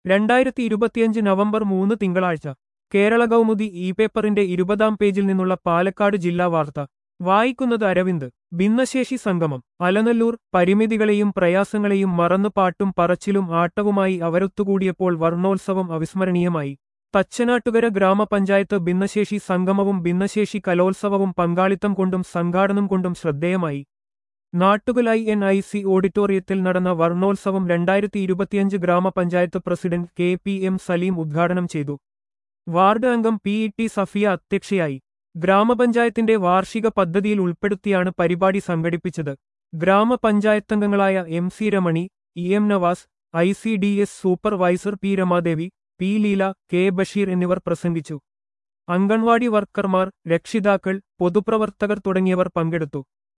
രണ്ടായിരത്തി ഇരുപത്തിയഞ്ച് നവംബർ മൂന്ന് തിങ്കളാഴ്ച കേരള കൗമുദി ഇ പേപ്പറിന്റെ ഇരുപതാം പേജിൽ നിന്നുള്ള പാലക്കാട് ജില്ലാ വാർത്ത വായിക്കുന്നത് അരവിന്ദ് ഭിന്നശേഷി സംഗമം അലനല്ലൂർ പരിമിതികളെയും പ്രയാസങ്ങളെയും മറന്നു പാട്ടും പറച്ചിലും ആട്ടവുമായി അവരൊത്തുകൂടിയപ്പോൾ വർണ്ണോത്സവം അവിസ്മരണീയമായി തച്ചനാട്ടുകര ഗ്രാമപഞ്ചായത്ത് ഭിന്നശേഷി സംഗമവും ഭിന്നശേഷി കലോത്സവവും പങ്കാളിത്തം കൊണ്ടും സംഘാടനം കൊണ്ടും ശ്രദ്ധേയമായി നാട്ടുകലായി എൻ ഐ സി ഓഡിറ്റോറിയത്തിൽ നടന്ന വർണ്ണോത്സവം രണ്ടായിരത്തി ഇരുപത്തിയഞ്ച് ഗ്രാമപഞ്ചായത്ത് president K P M Salim ഉദ്ഘാടനം ചെയ്തു വാർഡ് അംഗം പി ഇ ടി സഫിയ അധ്യക്ഷയായി ഗ്രാമപഞ്ചായത്തിന്റെ വാർഷിക പദ്ധതിയിൽ ഉൾപ്പെടുത്തിയാണ് പരിപാടി സംഘടിപ്പിച്ചത് ഗ്രാമപഞ്ചായത്തംഗങ്ങളായ M C Ramani E M Navas I C D S supervisor P Ramadevi P Leela K Basheer എന്നിവർ പ്രസംഗിച്ചു അംഗൻവാടി വർക്കർമാർ രക്ഷിതാക്കൾ പൊതുപ്രവർത്തകർ തുടങ്ങിയവർ പങ്കെടുത്തു